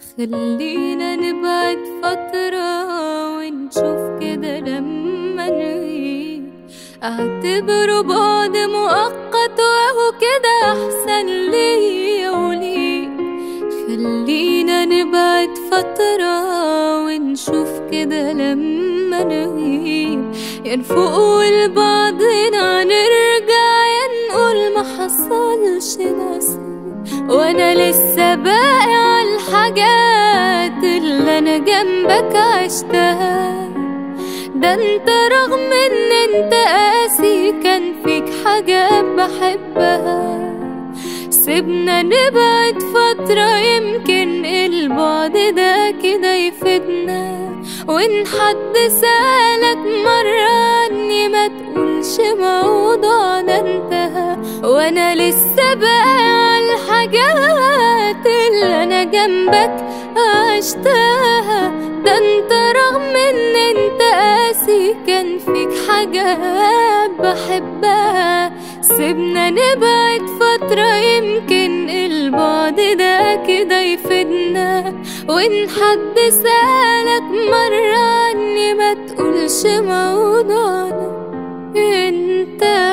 خلينا نبعد فترة ونشوف كده لما نغيب اعتبره بعد مؤقت وهو كده احسن ليا وليك خلينا نبعد فترة ونشوف كده لما نغيب يا نفوق لبعضنا نرجع يا نقول ما حصلش نصيب وانا لسه باقي على الحاجات اللي انا جنبك عشتها ده انت رغم ان انت قاسي كان فيك حاجات بحبها سيبنا نبعد فترة يمكن البعد ده كده يفيدنا وان حد سألك مرة عني ما تقولش موضوعنا انتهى وانا لسه بقى على الحاجات اللي انا جنبك عشتها ده انت رغم ان انت قاسي كان فيك حاجات بحبها سيبنا نبعد فترة يمكن البعد ده كده يفيدنا وان حد سألك مرة عني ما تقولش موضوعنا انت